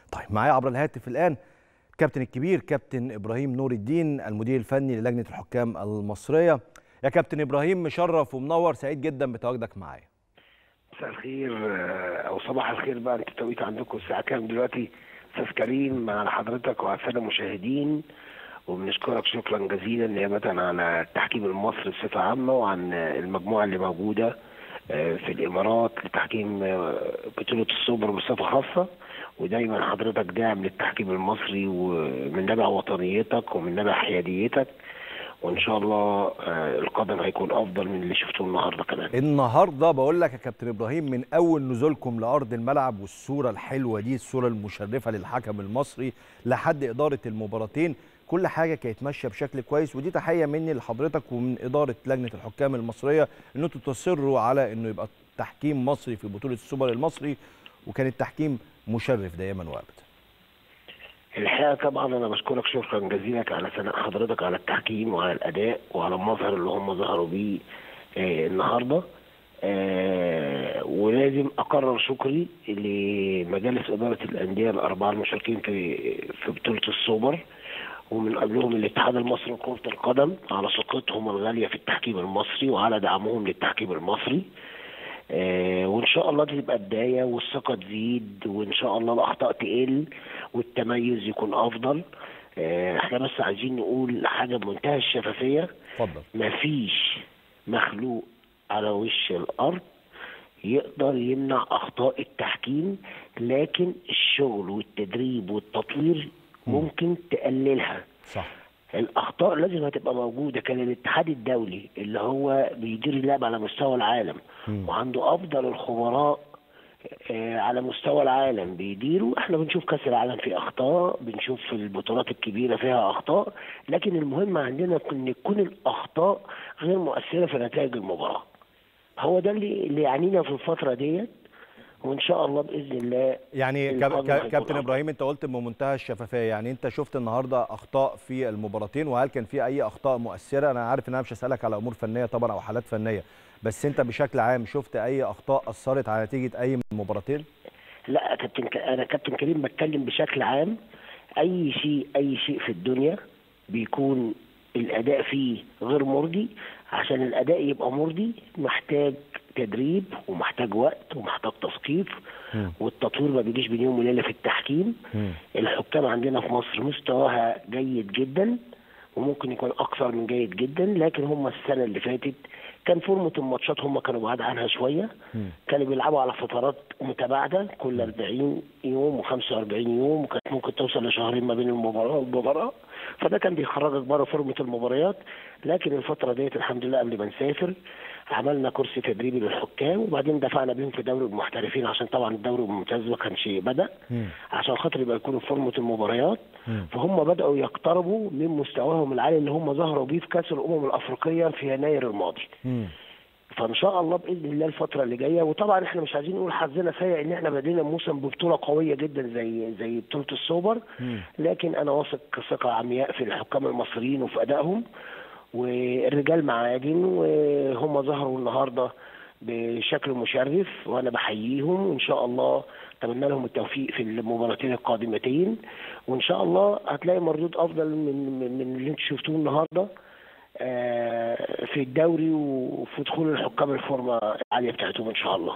طيب معايا عبر الهاتف الان كابتن الكبير كابتن ابراهيم نور الدين المدير الفني للجنه الحكام المصريه يا كابتن ابراهيم مشرف ومنور سعيد جدا بتواجدك معايا مساء الخير آه، او صباح الخير بقى انتوا التوقيت عندكم الساعه كام دلوقتي استاذ كريم مع حضرتك وعلى الساده المشاهدين وبنشكرك شكرا جزيلا نيابه عن التحكيم المصري بصفه عامه وعن المجموعه اللي موجوده آه، في الامارات لتحكيم آه، بطوله السوبر بصفه خاصه ودايما حضرتك داعم للتحكيم المصري ومن نبع وطنيتك ومن نبع حياديتك وان شاء الله آه، القدم هيكون افضل من اللي شفته النهارده كمان النهارده بقول لك يا كابتن ابراهيم من اول نزولكم لارض الملعب والصوره الحلوه دي الصوره المشرفه للحكم المصري لحد اداره المباراتين كل حاجه كانت ماشيه بشكل كويس ودي تحيه مني لحضرتك ومن اداره لجنه الحكام المصريه ان انتوا تصروا على انه يبقى تحكيم مصري في بطوله السوبر المصري وكان التحكيم مشرف دائما وابدا الحقيقه طبعا انا بشكرك شكرا جزيلا على ثناء حضرتك على التحكيم وعلى الاداء وعلى المظهر اللي هم ظهروا بيه آه النهارده آه ولازم اكرر شكري لمجالس اداره الانديه الاربعه المشاركين في في بطوله السوبر ومن قبلهم الاتحاد المصري لكره القدم على ثقتهم الغاليه في التحكيم المصري وعلى دعمهم للتحكيم المصري آه وان شاء الله دي تبقى بدايه والثقه تزيد وان شاء الله الاخطاء تقل والتميز يكون افضل آه احنا بس عايزين نقول حاجه بمنتهى الشفافيه اتفضل مفيش مخلوق على وش الارض يقدر يمنع اخطاء التحكيم لكن الشغل والتدريب والتطوير ممكن تقللها صح الاخطاء لازم هتبقى موجوده كان الاتحاد الدولي اللي هو بيدير اللعب على مستوى العالم مم. وعنده افضل الخبراء آه، على مستوى العالم بيديروا احنا بنشوف كاس العالم فيه اخطاء بنشوف في البطولات الكبيره فيها اخطاء لكن المهم عندنا ان تكون الاخطاء غير مؤثره في نتائج المباراه هو ده اللي اللي يعنينا في الفتره ديت وان شاء الله باذن الله يعني القادم كاب- كاب- هيكون كابتن أفضل. ابراهيم انت قلت بمنتهى الشفافيه يعني انت شفت النهارده اخطاء في المباراتين وهل كان في اي اخطاء مؤثره انا عارف ان انا مش هسالك على امور فنيه طبعا او حالات فنيه بس انت بشكل عام شفت اي اخطاء اثرت على نتيجه اي من المباراتين لا كابتن ك... انا كابتن كريم بتكلم بشكل عام اي شيء اي شيء في الدنيا بيكون الاداء فيه غير مرضي عشان الاداء يبقى مرضي محتاج تدريب ومحتاج وقت ومحتاج تثقيف مم. والتطوير ما بيجيش بين يوم وليله في التحكيم مم. الحكام عندنا في مصر مستواها جيد جدا وممكن يكون اكثر من جيد جدا لكن هم السنه اللي فاتت كان فورمه الماتشات هم كانوا بعاد عنها شويه مم. كانوا بيلعبوا على فترات متباعده كل 40 يوم و45 يوم وكانت ممكن توصل لشهرين ما بين المباراه والمباراه فده كان بيخرجك بره فورمه المباريات لكن الفتره ديت الحمد لله قبل ما نسافر عملنا كورس تدريبي للحكام وبعدين دفعنا بيهم في دوري المحترفين عشان طبعا الدوري الممتاز ما كانش بدا مم. عشان خاطر يبقى يكونوا في فورمه المباريات مم. فهم بداوا يقتربوا من مستواهم العالي اللي هم ظهروا بيه في كاس الامم الافريقيه في يناير الماضي مم. فان شاء الله باذن الله الفتره اللي جايه وطبعا احنا مش عايزين نقول حظنا سيء ان احنا بدينا الموسم ببطوله قويه جدا زي زي بطوله السوبر مم. لكن انا واثق ثقه عمياء في الحكام المصريين وفي ادائهم والرجال معادن وهم ظهروا النهارده بشكل مشرف وانا بحييهم وان شاء الله اتمنى لهم التوفيق في المباراتين القادمتين وان شاء الله هتلاقي مردود افضل من من, من اللي انتم شفتوه النهارده آه، في الدوري وفي دخول الحكام الفورمه العاليه بتاعتهم ان شاء الله